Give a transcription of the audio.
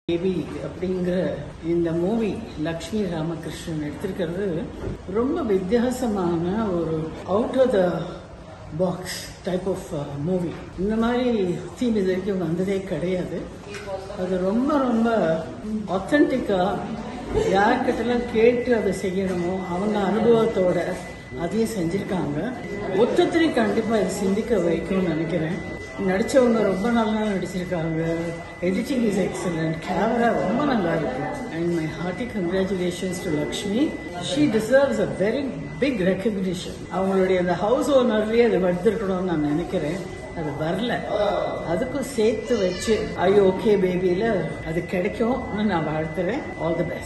baby அப்படிங்கிற இந்த movie Lakshmi Ramakrishnan எடுத்திருக்கிறது ரொம்ப வித்தியாசமான ஒரு out of the box type of movie இந்த மாதிரி தீம் இது வரைக்கும் வந்ததே கிடையாது அது ரொம்ப ரொம்ப ஒத்தன்டிக்கா யார்கிட்டலாம் கேட்டு அதை செய்யணுமோ அவங்க அனுபவத்தோட அதையும் செஞ்சிருக்காங்க ஒத்தத்திலையும் கண்டிப்பா இது சிந்திக்க வைக்கும்னு நினைக்கிறேன் நடிச்சவங்க ரொம்ப நல்லா நடிச்சிருக்காங்க எடிட்டிங் இஸ் எக்ஸலண்ட் கேமரா ரொம்ப நல்லா இருக்கு and my hearty congratulations to Lakshmi she deserves a very big recognition அவங்களுடைய அந்த ஹவுஸ் ஓனர்லயே அது வந்திருக்கணும்னு நான் நினைக்கிறேன் அது வரல அதுக்கும் சேர்த்து வச்சு ஐயோ ஓகே பேபியில அது கிடைக்கும்னு நான் வாழ்த்துறேன் ஆல் தி பெஸ்ட்